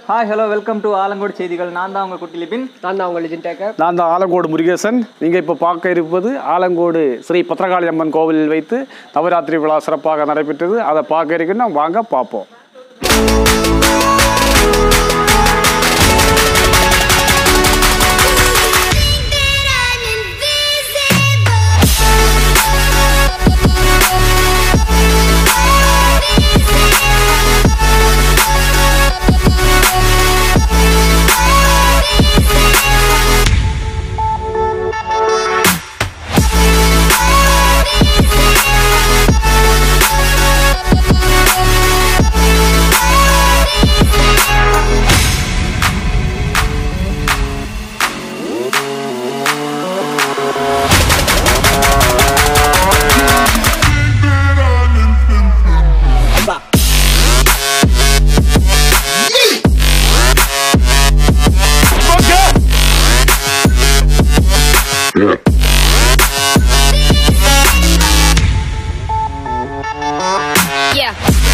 Hi hello welcome to Alangodu செய்திகள் நான் தான் உங்கள் குட்டி லிபின் நான் தான் உங்கள் லிஜின் டேக்கர் நான் தான் ஆலங்கோடு முருகேசன் நீங்கள் இப்போ பார்க்க இருப்பது ஆலங்கோடு ஸ்ரீ பத்திரகாளி அம்மன் கோவிலில் வைத்து நவராத்திரி விழா சிறப்பாக நடைபெற்றது அதை பார்க்க இருக்குன்னா வாங்க பார்ப்போம் Yeah.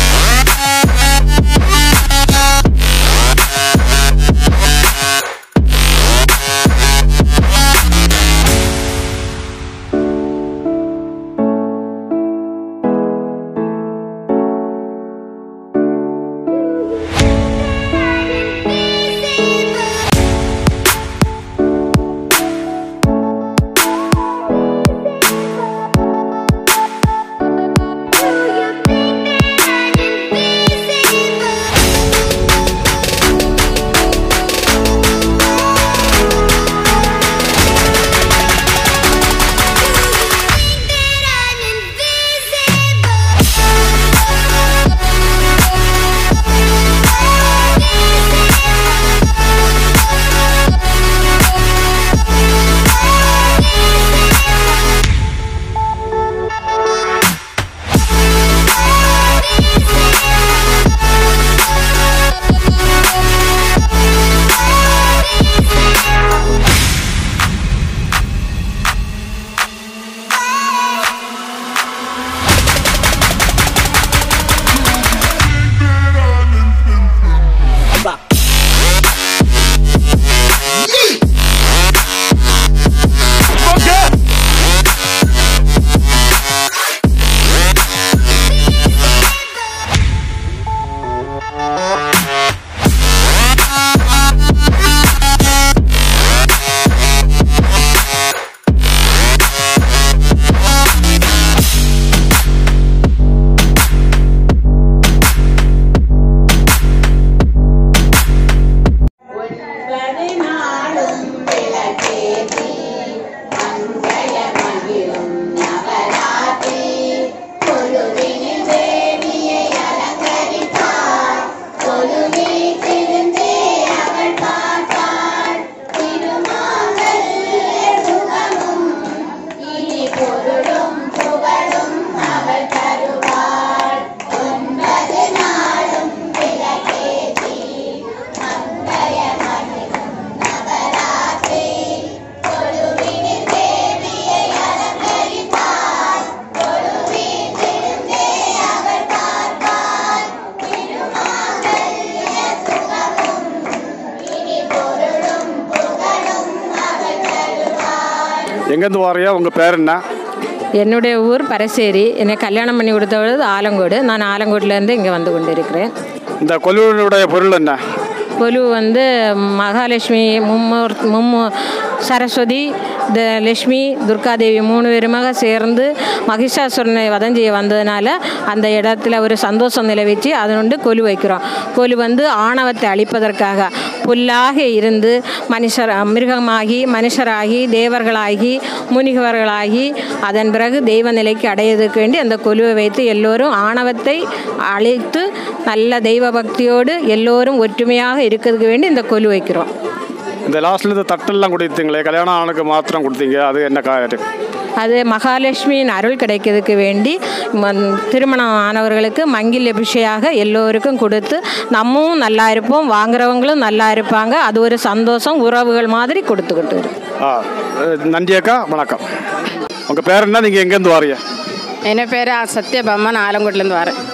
பதினாலும் விளக்கேற்றி மங்கள மகிழும் நவராத்திரி கொலுவினில் தேவியை அலங்கரித்தார் கொலுவீட்டிருந்தே அவள் பார்த்தாள் திருமாங்கல்ய சுகமும் இனி பொருளும் புகழும் அவள் தருவாள் ஒன்பது நாளும் விளக்கேற்றி மங்கள மகிழும் நவராத்திரி கொலுவினில் தேவியை அலங்கரித்தார் கொலுவீட்டிருந்தே அவள் பார்த்தாள் திருமாங்கல்ய சுகமும் இனி பொருளும் புகழும் அவள் தருவாள் எங்கேருந்து வாரியா உங்கள் பேர் என்ன என்னுடைய ஊர் பரசேரி என்னை கல்யாணம் பண்ணி கொடுத்தது ஆலங்கோடு நான் ஆலங்கோட்டிலேருந்து இங்கே வந்து கொண்டிருக்கிறேன் இந்த கொலுவினுடைய பொருள் என்ன கொலு வந்து மகாலட்சுமி மும்மூர் மும்மூ சரஸ்வதி த லட்சுமி துர்காதேவி மூணு பேருமாக சேர்ந்து மகிஷாசுரனை வதம் செய்ய வந்ததுனால அந்த இடத்துல ஒரு சந்தோஷம் நிலவிச்சு அதனொண்டு கொலு வைக்கிறோம் கொலு வந்து ஆணவத்தை அழிப்பதற்காக புல்லாக இருந்து மனுஷர் மிருகமாகி மனுஷராகி தேவர்களாகி முனிகவர்களாகி அதன் பிறகு தெய்வ நிலைக்கு அடையதுக்கு வேண்டி அந்த கொலுவை வைத்து எல்லோரும் ஆணவத்தை அழித்து நல்ல தெய்வ பக்தியோடு எல்லோரும் ஒற்றுமையாக இருக்கிறதுக்கு வேண்டி இந்த கொலு வைக்கிறோம் இந்த லாஸ்ட்ல இந்த தட்டெல்லாம் கொடுத்தீங்களே கல்யாணம் ஆணுக்கு மாத்திரம் கொடுத்தீங்க அது என்ன காரணம் அது மகாலட்சுமியின் அருள் கிடைக்கிறதுக்கு வேண்டி ம- திருமணம் ஆனவர்களுக்கு மங்கில் அபிஷேகாக எல்லோருக்கும் கொடுத்து நம்மவும் நல்லா இருப்போம் வாங்குறவங்களும் நல்லா இருப்பாங்க அது ஒரு சந்தோஷம் உறவுகள் மாதிரி கொடுத்துக்கிட்டு இருக்கு ஆ அஹ், நன்றி அக்கா வணக்கம் உங்கள் பேர் என்ன நீங்கள் எங்கேருந்து வாரீங்க என் பேர் சத்யபாமா நான் ஆலங்கோட்டிலேருந்து வரேன்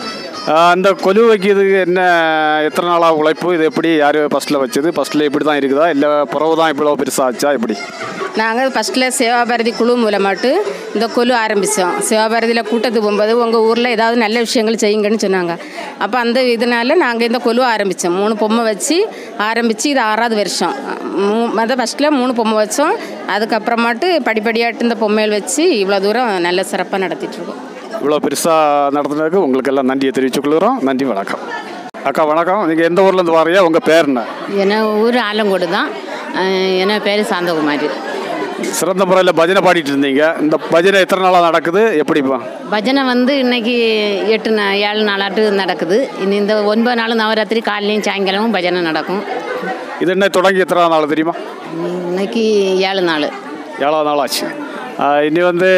ஆஹ் அந்த கொலு வைக்கிறதுக்கு என்ன எத்தனை நாளாக உழைப்பு இது எப்படி யார் ஃபஸ்ட்டில் வச்சது ஃபஸ்ட்டில் இப்படி தான் இருக்குதா இல்லை பிறகு தான் இவ்வளோ பெருசாச்சா எப்படி நாங்கள் ஃபஸ்ட்டில் சிவபாரதி குழு மூலமாட்டு இந்த குழு ஆரம்பித்தோம் சிவபாரதியில் கூட்டத்துக்கு போகும்போது உங்கள் ஊரில் ஏதாவது நல்ல விஷயங்கள் செய்யுங்கன்னு சொன்னாங்க அப்போ அந்த இதனால நாங்கள் இந்த குழு ஆரம்பித்தோம் மூணு பொம்மை வச்சு ஆரம்பித்து இது ஆறாவது வருஷம் மூ மொதல் ஃபஸ்ட்டில் மூணு பொம்மை வச்சோம் அதுக்கப்புறமாட்டு படிப்படியாட்டு இந்த பொம்மைகள் வச்சு இவ்வளோ தூரம் நல்ல சிறப்பாக நடத்திட்டுருக்கோம் இவ்வளோ பெருசாக நடத்துனதுக்கு உங்களுக்கு எல்லாம் நன்றியை தெரிவிச்சுக்கொள்கிறோம் நன்றி வணக்கம் அக்கா வணக்கம் நீங்கள் எந்த ஊர்லேருந்து வாரியா உங்கள் பேர் என்ன என் ஊர் ஆலங்கோடு தான் அஹ் என் பேர் சாந்தகுமாரி சிறந்த முறையில் பஜனை பாடிட்டு இருந்தீங்க இந்த பஜனை எத்தனை நாளாக நடக்குது எப்படிப்பா பஜனை வந்து இன்னைக்கு எட்டு நா ஏழு நாளாட்டு நடக்குது இனி இந்த ஒன்பது நாள் நவராத்திரி காலையிலையும் சாயங்காலமும் பஜனை நடக்கும் இது என்ன தொடங்கி எத்தனை நாள் தெரியுமா இன்னைக்கு ஏழு நாள் ஏழாவது நாள் ஆச்சு ஆஹ் இனி வந்து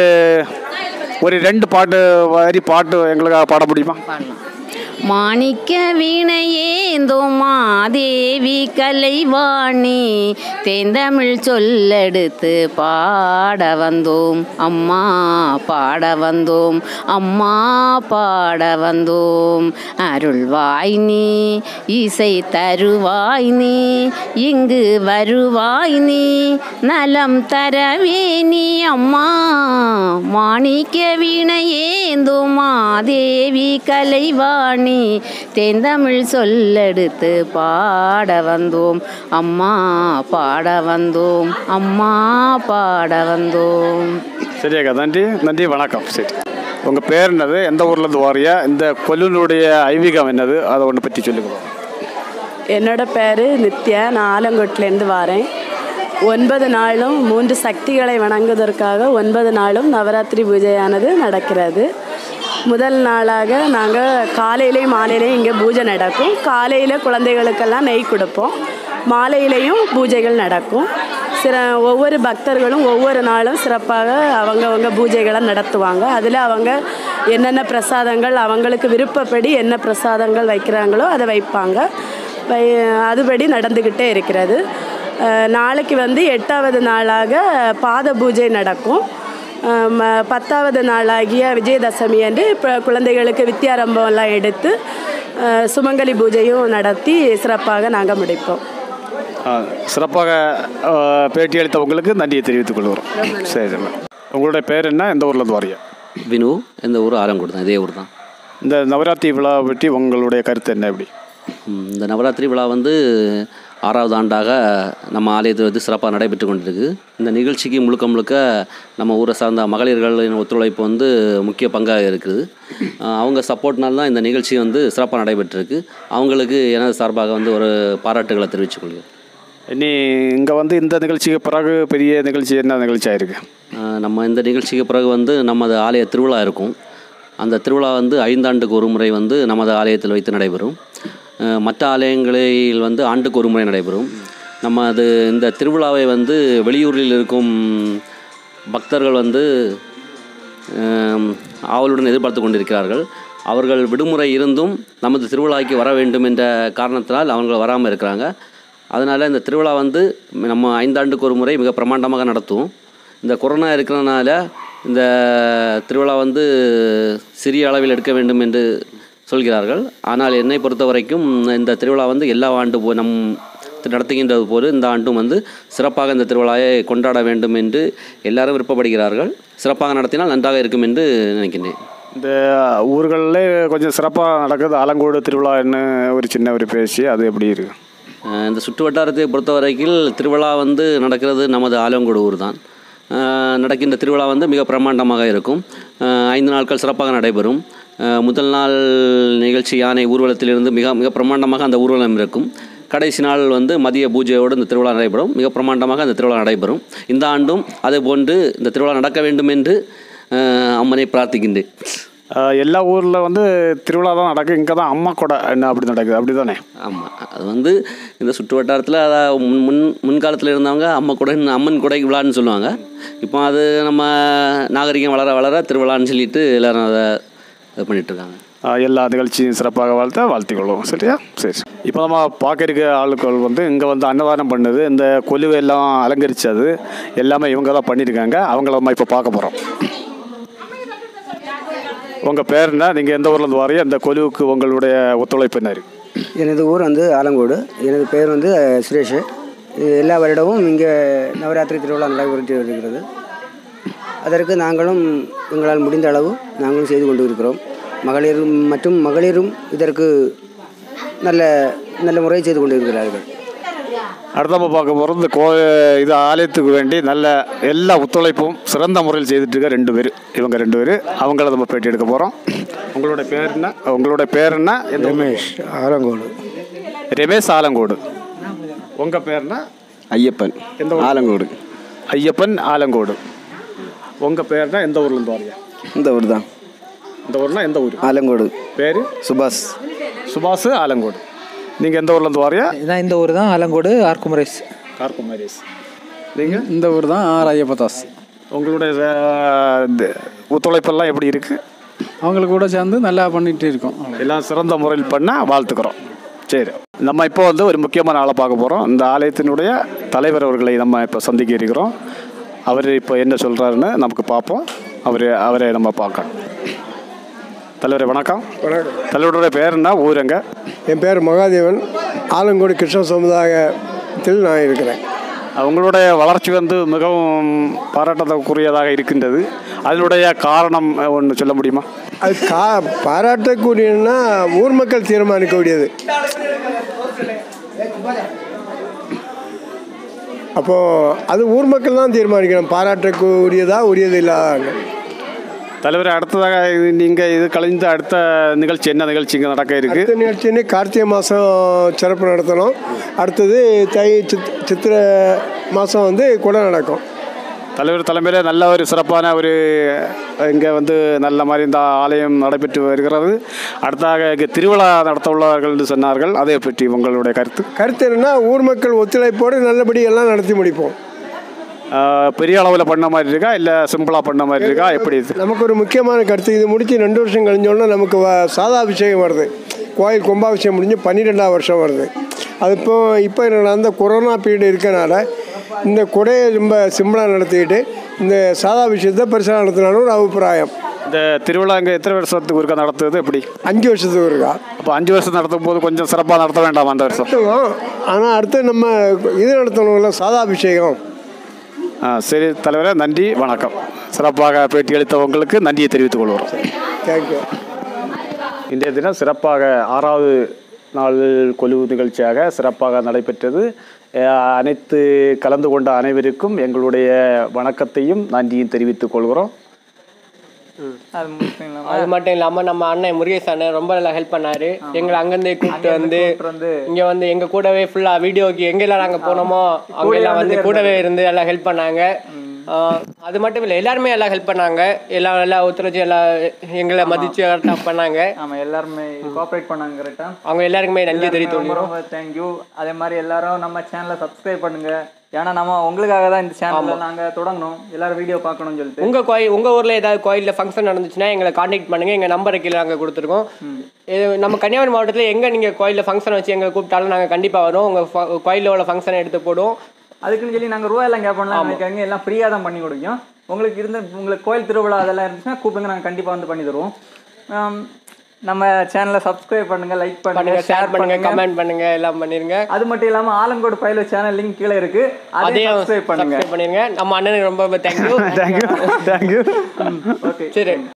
ஒரு ரெண்டு பாட்டு வரி பாட்டு எங்களுக்காக பாட முடியுமா பாடலாம் மாணிக்க வீணையேந்தோம் மாதேவி கலைவாணி தேந்தமிழ் சொல்லெடுத்து பாட வந்தோம் அம்மா பாட வந்தோம் அம்மா பாட வந்தோம் அருள்வாய் நீ இசை தருவாய் நீ இங்கு வருவாய் நீ நலம் தரவே நீ அம்மா மாணிக்க வீணையேந்தோம் மாதேவி கலைவாணி தேந்தமிழ் சொல்லெடுத்து பாட வந்தோம் அம்மா பாட வந்தோம் அம்மா பாட வந்தோம் சரியாக்கா நன்றி நன்றி வணக்கம் சரி உங்கள் பேர் என்னது எந்த ஊர்லேருந்து வாரியா இந்த கொல்லுனுடைய ஐதீகம் என்னது அதை ஒன்று பற்றி சொல்லுங்க என்னோட பேர் நித்யா நான் ஆலங்கோட்டிலேருந்து வரேன் ஒன்பது நாளும் மூன்று சக்திகளை வணங்குவதற்காக ஒன்பது நாளும் நவராத்திரி பூஜையானது நடக்கிறது முதல் நாளாக நாங்கள் காலையிலையும் மாலையிலையும் இங்கே பூஜை நடக்கும் காலையில் குழந்தைகளுக்கெல்லாம் நெய் கொடுப்போம் மாலையிலையும் பூஜைகள் நடக்கும் சிற ஒவ்வொரு பக்தர்களும் ஒவ்வொரு நாளும் சிறப்பாக அவங்கவங்க பூஜைகளை நடத்துவாங்க அதில் அவங்க என்னென்ன பிரசாதங்கள் அவங்களுக்கு விருப்பப்படி என்ன பிரசாதங்கள் வைக்கிறாங்களோ அதை வைப்பாங்க வை அதுபடி நடந்துக்கிட்டே இருக்கிறது அஹ் நாளைக்கு வந்து எட்டாவது நாளாக பாத பூஜை நடக்கும் அஹ் ம- பத்தாவது நாளாகிய விஜயதசமி அன்று இப்போ குழந்தைகளுக்கு வித்தியாரம்பம் எல்லாம் எடுத்து அஹ் சுமங்கலி பூஜையும் நடத்தி சிறப்பாக நாங்கள் முடிப்போம் ஆ, சிறப்பாக ஆ, பேட்டி அளித்தவங்களுக்கு நன்றியை தெரிவித்துக் கொள்கிறோம் சரி சரி உங்களுடைய பேர் என்ன எந்த ஊர்லேருந்து வாரியா வினு இந்த ஊர் ஆலங்கோடு தான் இதே ஊர் தான் இந்த நவராத்திரி விழா பற்றி உங்களுடைய கருத்து என்ன எப்படி ம், இந்த நவராத்திரி விழா வந்து ஆறாவது ஆண்டாக நம்ம ஆலயத்தில் வந்து சிறப்பாக நடைபெற்று கொண்டிருக்கு இந்த நிகழ்ச்சிக்கு முழுக்க முழுக்க நம்ம ஊரை சார்ந்த மகளிர்களின் ஒத்துழைப்பு வந்து முக்கிய பங்காக இருக்குது அஹ் அவங்க சப்போர்ட்னால தான் இந்த நிகழ்ச்சி வந்து சிறப்பாக நடைபெற்றிருக்கு அவங்களுக்கு எனது சார்பாக வந்து ஒரு பாராட்டுகளை தெரிவித்துக் கொள்கிறேன் இனி இங்கே வந்து இந்த நிகழ்ச்சிக்கு பிறகு பெரிய நிகழ்ச்சி என்ன நிகழ்ச்சி ஆயிருக்கு அஹ் நம்ம இந்த நிகழ்ச்சிக்கு பிறகு வந்து நமது ஆலய திருவிழா இருக்கும் அந்த திருவிழா வந்து ஐந்தாண்டுக்கு ஒரு முறை வந்து நமது ஆலயத்தில் வைத்து நடைபெறும் அஹ் மற்ற ஆலயங்களில் வந்து ஆண்டுக்கு ஒரு முறை நடைபெறும் நம்ம அது இந்த திருவிழாவை வந்து வெளியூரில் இருக்கும் பக்தர்கள் வந்து அஹ், ஆவலுடன் எதிர்பார்த்து கொண்டிருக்கிறார்கள் அவர்கள் விடுமுறை இருந்தும் நமது திருவிழாவுக்கு வர வேண்டும் என்ற காரணத்தினால் அவங்க வராமல் இருக்கிறாங்க அதனால் இந்த திருவிழா வந்து நம்ம ஐந்தாண்டுக்கு ஒரு முறை மிக பிரமாண்டமாக நடத்துவோம் இந்த கொரோனா இருக்கிறனால இந்த திருவிழா வந்து சிறிய அளவில் எடுக்க வேண்டும் என்று சொல்கிறார்கள் ஆனால் என்னை பொறுத்த வரைக்கும் இந்த திருவிழா வந்து எல்லா ஆண்டு போ நம் நடத்துகின்றது போது இந்த ஆண்டும் வந்து சிறப்பாக இந்த திருவிழாவை கொண்டாட வேண்டும் என்று எல்லாரும் விருப்பப்படுகிறார்கள் சிறப்பாக நடத்தினால் நன்றாக இருக்கும் என்று நினைக்கின்றேன் இந்த ஊர்களில் கொஞ்சம் சிறப்பாக நடக்குது ஆலங்கோடு திருவிழான்னு ஒரு சின்ன ஒரு பேச்சு அது எப்படி இருக்கு அஹ் இந்த சுற்று வட்டாரத்தை பொறுத்த வரைக்கும் திருவிழா வந்து நடக்கிறது நமது ஆலங்கோடு ஊர் தான் அஹ் நடக்கின்ற திருவிழா வந்து மிக பிரம்மாண்டமாக இருக்கும் அஹ் ஐந்து நாட்கள் சிறப்பாக நடைபெறும் அஹ் முதல் நாள் நிகழ்ச்சி யானை ஊர்வலத்திலிருந்து மிக மிக பிரம்மாண்டமாக அந்த ஊர்வலம் இருக்கும் கடைசி நாள் வந்து மதிய பூஜையோடு இந்த திருவிழா நடைபெறும் மிக பிரம்மாண்டமாக அந்த திருவிழா நடைபெறும் இந்த ஆண்டும் அதே போன்று இந்த திருவிழா நடக்க வேண்டும் என்று அஹ் அம்மனை பிரார்த்திக்கின்றேன் ஆஹ் எல்லா ஊரில் வந்து திருவிழா தான் நடக்கும் இங்கே தான் அம்மா கொடை என்ன அப்படி நடக்குது அப்படி தானே ஆமாம் அது வந்து இந்த சுற்று வட்டாரத்தில் அதான் முன் முன் முன்காலத்தில் இருந்தவங்க அம்மா குடை அம்மன் குடை விழான்னு சொல்லுவாங்க இப்போ அது நம்ம நாகரிகம் வளர வளர திருவிழான்னு சொல்லிட்டு எல்லாரும் அதை இது பண்ணிகிட்ருக்காங்க ஆஹ் எல்லா நிகழ்ச்சியும் சிறப்பாக வாழ்த்த வாழ்த்திக்கொள்வோம் சரியா சரி இப்போ நம்ம பார்க்க இருக்க ஆளுக்கள் வந்து இங்கே வந்து அன்னதானம் பண்ணுது இந்த கொலுவை எல்லாம் அலங்கரிச்சது எல்லாமே இவங்க தான் பண்ணியிருக்காங்க அவங்கள நம்ம இப்போ பார்க்க போகிறோம் உங்கள் பேர் என்ன நீங்கள் எந்த ஊர்லேருந்து வரீங்க இந்த கொலுவுக்கு உங்களுடைய ஒத்துழைப்பு என்ன இருக்கு எனது ஊர் வந்து ஆலங்கோடு எனது பெயர் வந்து அஹ், சுரேஷ் இது எல்லா வருடமும் இங்கே நவராத்திரி திருவிழா நடைபெற்று வருகிறது அதற்கு நாங்களும் எங்களால் முடிந்த அளவு நாங்களும் செய்து கொண்டு இருக்கிறோம் மகளிரும் மற்றும் மகளிரும் இதற்கு நல்ல நல்ல முறையில் செய்து கொண்டு இருக்கிறார்கள் அடுத்தப்ப பார்க்க போகிறது இந்த கோ இது ஆலயத்துக்கு வேண்டி நல்ல எல்லா ஒத்துழைப்பும் சிறந்த முறையில் செய்துட்டு இருக்க ரெண்டு பேர் இவங்க ரெண்டு பேர் அவங்கள நம்ம பேட்டி எடுக்க போகிறோம் உங்களோட பேர் என்ன உங்களோட பேர் என்ன ரமேஷ் ஆலங்கோடு ரமேஷ் ஆலங்கோடு உங்கள் பேர் என்ன ஐயப்பன் எந்த ஊர்? ஆலங்கோடு ஐயப்பன் ஆலங்கோடு உங்கள் பேர் தான் எந்த ஊர்லேருந்து வரீங்க இந்த ஊர் தான் இந்த ஊர்னா எந்த ஊர் ஆலங்கோடு பேர் சுபாஷ் சுபாஷ் ஆலங்கோடு நீங்கள் எந்த ஊர்லேருந்து வரீங்க இதான் இந்த ஊர் தான் ஆலங்கோடு ஆர்குமரேஸ் கார்குமாரிஸ் நீங்கள் இந்த ஊர் தான் ஆர் ஐயப்பதாஸ் உங்களுடைய அஹ், இந்த ஒத்துழைப்பெல்லாம் எப்படி இருக்குது அவங்களுக்கு கூட சேர்ந்து நல்லா பண்ணிட்டு இருக்கோம் எல்லாம் சிறந்த முறையில் பண்ண வாழ்த்துக்கிறோம் சரி நம்ம இப்போ வந்து ஒரு முக்கியமான ஆளை பார்க்க போகிறோம் இந்த ஆலயத்தினுடைய தலைவர் அவர்களை நம்ம இப்போ சந்திக்க இருக்கிறோம் அவர் இப்போ என்ன சொல்கிறாருன்னு நமக்கு பார்ப்போம் அவர் அவரை நம்ம பார்க்கலாம் தலைவரே வணக்கம் வணக்கம் தலைவருடைய பேர் என்ன ஊருங்க என் பேர் மகாதேவன் ஆலங்கோடு கிருஷ்ண சமுதாயத்தில் நான் இருக்கிறேன் உங்களுடைய வளர்ச்சி வந்து மிகவும் பாராட்டத்தக்குரியதாக இருக்கின்றது அதனுடைய காரணம் ஒன்று சொல்ல முடியுமா அது கா பாராட்டக்கூடியன்னா ஊர் மக்கள் தீர்மானிக்கக்கூடியது அப்போது அது ஊர் மக்கள் தான் தீர்மானிக்கணும் பாராட்டக்கூடியதா உரியது இல்லாத தலைவர் அடுத்ததாக இது நீங்கள் இது கலைந்த அடுத்த நிகழ்ச்சி என்ன நிகழ்ச்சி இங்கே நடக்க இருக்குது அடுத்த நிகழ்ச்சின்னு கார்த்திகை மாதம் சிறப்பு நடத்தணும் அடுத்தது தை சித் சித்திரை மாதம் வந்து கூட நடக்கும் தலைவர் தலைமையில் நல்ல ஒரு சிறப்பான ஒரு இங்கே வந்து நல்ல மாதிரி இந்த ஆலயம் நடைபெற்று வருகிறது அடுத்ததாக இங்கே திருவிழா நடத்த உள்ளவர்கள் என்று சொன்னார்கள் அதை பற்றி உங்களுடைய கருத்து கருத்து என்னன்னா ஊர் மக்கள் ஒத்துழைப்போடு நல்லபடி எல்லாம் நடத்தி முடிப்போம் ஆஹ், பெரிய அளவில் பண்ண மாதிரி இருக்கா இல்லை சிம்பிளாக பண்ண மாதிரி இருக்கா எப்படி இது நமக்கு ஒரு முக்கியமான கருத்து இது முடிச்சு ரெண்டு வருஷம் கழிஞ்சோன்னா நமக்கு வ- சாதாபிஷேகம் வருது கோயில் கும்பாபிஷேகம் முடிஞ்சு பன்னிரெண்டாம் வருஷம் வருது அது இப்போ இப்போ நடந்த கொரோனா பீரியட் இருக்கனால இந்த கொடையை ரொம்ப சிம்பிளாக நடத்திக்கிட்டு இந்த சாதாபிஷேகத்தை பெருசாக நடத்தினாலும் ஒரு அபிப்பிராயம் இந்த திருவிழா இங்கே எத்தனை வருஷத்துக்கு ஒருக்கா நடத்துவது எப்படி அஞ்சு வருஷத்துக்கு இருக்கா அப்போ அஞ்சு வருஷம் நடத்தும் போது கொஞ்சம் சிறப்பாக நடத்த வேண்டாமா அந்த வருஷம் நடத்துவோம் ஆனால் அடுத்து நம்ம இது நடத்தணும்ல சாதாபிஷேகம் ஆ சரி தலைவரே நன்றி வணக்கம் சிறப்பாக பேட்டி அளித்த உங்களுக்கு நன்றியை தெரிவித்துக் கொள்கிறோம் தேங்க்யூ இன்றைய தினம் சிறப்பாக ஆறாவது நாள் கொலு நிகழ்ச்சியாக சிறப்பாக நடைபெற்றது அஹ் அனைத்து கலந்து கொண்ட அனைவருக்கும் எங்களுடைய வணக்கத்தையும் நன்றியும் தெரிவித்துக் கொள்கிறோம் அது முடிச்சுங்களா அது மட்டும் இல்லாம நம்ம அண்ணன் முருகேஷ் அண்ணன் ரொம்ப நல்லா ஹெல்ப் பண்ணாரு எங்களை அங்கிருந்து கூப்பிட்டு வந்து இங்க வந்து எங்க கூடவே ஃபுல்லா வீடியோக்கு எங்கெல்லாம் நாங்க போனோமோ அங்கெல்லாம் வந்து கூடவே இருந்து எல்லாம் ஹெல்ப் பண்ணாங்க ஆஹ் அது மட்டும் இல்லை எல்லாருமே எல்லாம் ஹெல்ப் பண்ணாங்க எல்லாம் எல்லாம் ஒத்துழைச்சு எல்லாம் எங்களை மதிச்சு கரெக்டாக பண்ணாங்க ஆமா எல்லாருமே கோஆப்ரேட் பண்ணாங்க கரெக்டா அவங்க எல்லாருக்குமே நன்றி தெரிவித்து ரொம்ப ரொம்ப தேங்க்யூ அதே மாதிரி எல்லாரும் நம்ம சேனலை சப்ஸ்கிரைப் பண்ணுங்க ஏன்னா நம்ம உங்களுக்காக தான் இந்த சேனல்ல நாங்க தொடங்கணும் எல்லாரும் வீடியோ பார்க்கணும்னு சொல்லிட்டு உங்க கோயில் உங்க ஊர்ல ஏதாவது கோயில்ல ஃபங்க்ஷன் நடந்துச்சுன்னா எங்களை காண்டாக்ட் பண்ணுங்க எங்க நம்பரை கீழே நாங்க கொடுத்துருக்கோம் இது நம்ம கன்னியாகுமரி மாவட்டத்துல எங்க நீங்க கோயில்ல ஃபங்க்ஷன் வச்சு எங்களை கூப்பிட்டாலும் நாங்க கண்டிப்பா வரோம் உங்க ஃப- கோயில்ல உள்ள ஃபங்க்ஷனை எடுத்து போடுவோம் அதுக்குன்னு சொல்லி நாங்க ரூபா எல்லாம் கேட்போம்ல நினைக்காங்க எல்லாம் ஃப்ரீயா தான் பண்ணி கொடுக்கும் உங்களுக்கு இருந்த உங்களுக்கு கோயில் திருவிழா அதெல்லாம் இருந்துச்சுன்னா கூப்பிடுங்க நாங்க கண்டிப்பா வந்து பண்ணி தருவோம் ஆம், நம்ம சேனலை சப்ஸ்கிரைப் பண்ணுங்க லைக் பண்ணுங்க பண்ணுங்க ஷேர் பண்ணுங்க கமெண்ட் பண்ணுங்க எல்லாம் பண்ணிருங்க அது மட்டும் இல்லாம ஆலங்கோடு பயில சேனல் லிங்க் கீழே இருக்கு அதையும் அதையும் சப்ஸ்கிரைப் பண்ணுங்க சப்ஸ்கிரைப் பண்ணிருங்க நம்ம அண்ணனுக்கு ரொம்ப ரொம்ப தேங்க்யூ தேங்க்யூ தேங்க்யூ ஓகே சரி